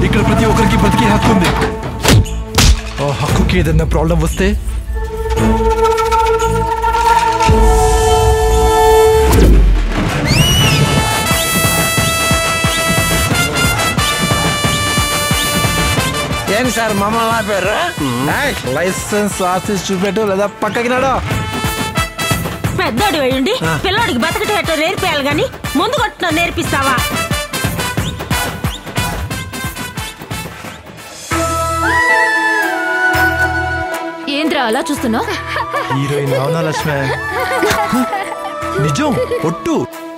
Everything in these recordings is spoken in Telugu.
ఇక్కడ ప్రతి ఒక్కరికి బతికే హక్కు ఉంది ఆ హక్కుకి ఏదైనా ప్రాబ్లం వస్తే ఏంటి సార్ మమ్మల్ని ఆపారు ఏయ్, లైసెన్స్ ఆఫీస్ చూపెట్టు లేదా పక్కకి నాడు పెద్దోడు వేయండి పిల్లోడికి బతకటం ఎట్టో నేర్పేయాలి గాని ముందు కొట్టిన నేర్పిస్తావా ఏంద్రా అలా చూస్తున్నావు హీరోయిన్ అవునా లక్ష్మి నిజం ఒట్టు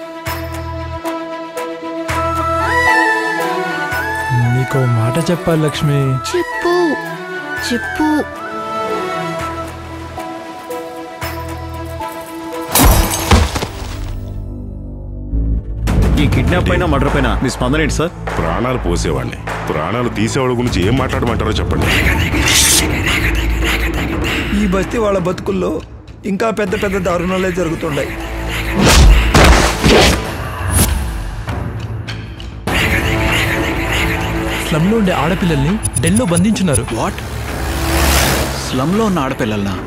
నీకో మాట చెప్పాలి లక్ష్మి చెప్పు చెప్పు ఈ కిడ్నాప్ పైన మర్డర్ పైన మీ స్పందన ఏంటి సార్ ప్రాణాలు పోసేవాడిని ప్రాణాలు తీసేవాడి గురించి ఏం మాట్లాడమంటారో చెప్పండి ఈ బస్తీ వాళ్ళ బతుకుల్లో ఇంకా పెద్ద పెద్ద దారుణాలే జరుగుతుంటాయి స్లమ్ లో ఉండే ఆడపిల్లల్ని డెల్లో బంధించున్నారు వాట్ స్లమ్ లో ఉన్న ఆడపిల్లలనా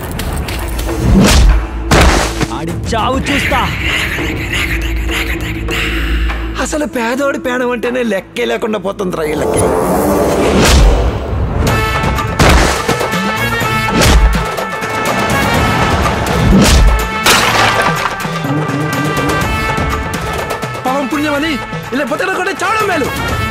ఆడి చావు చూస్తా అసలు పేదోడి పేనం అంటేనే లెక్కే లేకుండా పోతుంది రైళ్ళకి పాపం పుణ్యమని ఇలా బతకడం చావడం మేలు